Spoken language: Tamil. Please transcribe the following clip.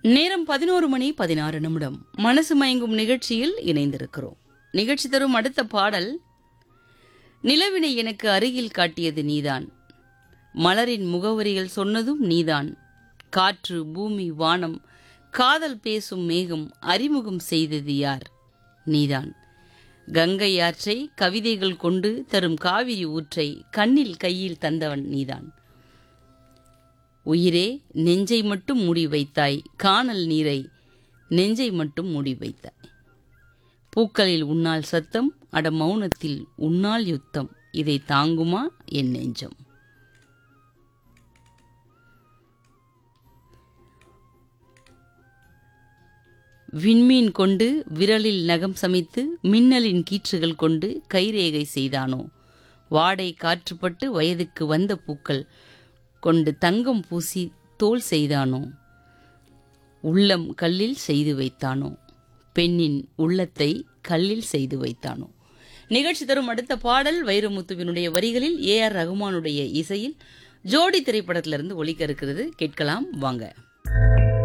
நேரம் பதினோரு மணி பதினாறு நிமிடம் மனசு மயங்கும் நிகழ்ச்சியில் இணைந்திருக்கிறோம் நிகழ்ச்சி தரும் அடுத்த பாடல் நிலவினை எனக்கு அருகில் காட்டியது நீதான் மலரின் முகவரிகள் சொன்னதும் நீதான் காற்று பூமி வானம் காதல் பேசும் மேகம் அறிமுகம் செய்தது யார் நீதான் கங்கை ஆற்றை கவிதைகள் கொண்டு தரும் காவிரி ஊற்றை கண்ணில் கையில் தந்தவன் நீதான் உயிரே நெஞ்சை மட்டும் மூடி வைத்தாய் காணல் நீரை நெஞ்சை மட்டும் மூடி வைத்தாய் பூக்களில் உன்னால் சத்தம் அட மௌனத்தில் உன்னால் யுத்தம் இதை தாங்குமா என் நெஞ்சம் விண்மீன் கொண்டு விரலில் நகம் சமைத்து மின்னலின் கீற்றுகள் கொண்டு கைரேகை செய்தானோ வாடை காற்றுப்பட்டு வயதுக்கு வந்த பூக்கள் கொண்டு தங்கம் பூசி தோல் செய்தானோ உள்ளம் கல்லில் செய்து வைத்தானோ பெண்ணின் உள்ளத்தை கல்லில் செய்து வைத்தானோ நிகழ்ச்சி தரும் அடுத்த பாடல் வைரமுத்துவினுடைய வரிகளில் ஏ ஆர் ரகுமானுடைய இசையில் ஜோடி திரைப்படத்திலிருந்து ஒலிக்க இருக்கிறது கேட்கலாம் வாங்க